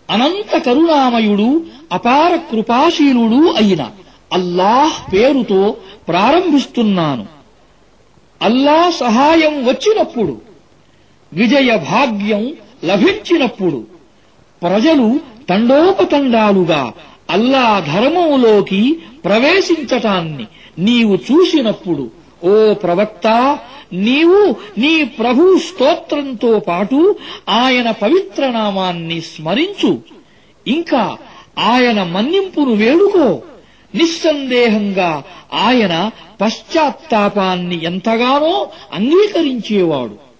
అనంత కరుణామయుడు అపార కృపాశీలుడు అయిన అల్లాహ్ పేరుతో ప్రారంభిస్తున్నాను అల్లా సహాయం వచ్చినప్పుడు విజయ భాగ్యం లభించినప్పుడు ప్రజలు తండోపతండాలుగా అల్లా ధర్మంలోకి ప్రవేశించటాన్ని నీవు చూసినప్పుడు ఓ ప్రవక్త నీవు నీ ప్రభు స్తోత్రంతో పాటు ఆయన పవిత్ర నామాన్ని స్మరించు ఇంకా ఆయన మన్నింపును వేడుకో నిస్సందేహంగా ఆయన పశ్చాత్తాపాన్ని ఎంతగానో అంగీకరించేవాడు